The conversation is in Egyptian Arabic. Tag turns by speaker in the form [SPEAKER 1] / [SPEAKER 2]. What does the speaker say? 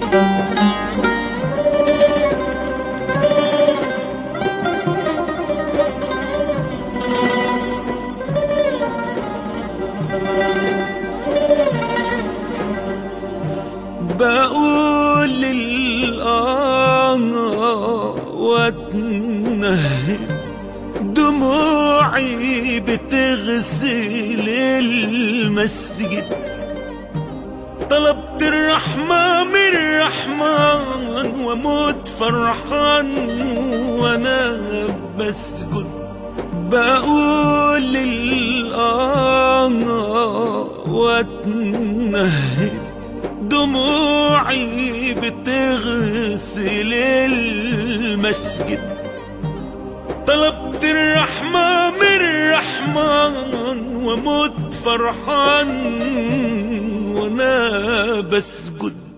[SPEAKER 1] بقول للآه واتنهد دموعي بتغسل المسجد طلبت الرحمة من الرحمن وموت فرحان وانا بسجد بقول للآه واتنهد دموعي بتغسل المسجد طلبت الرحمة من الرحمن ومت فرحان وانا بسجد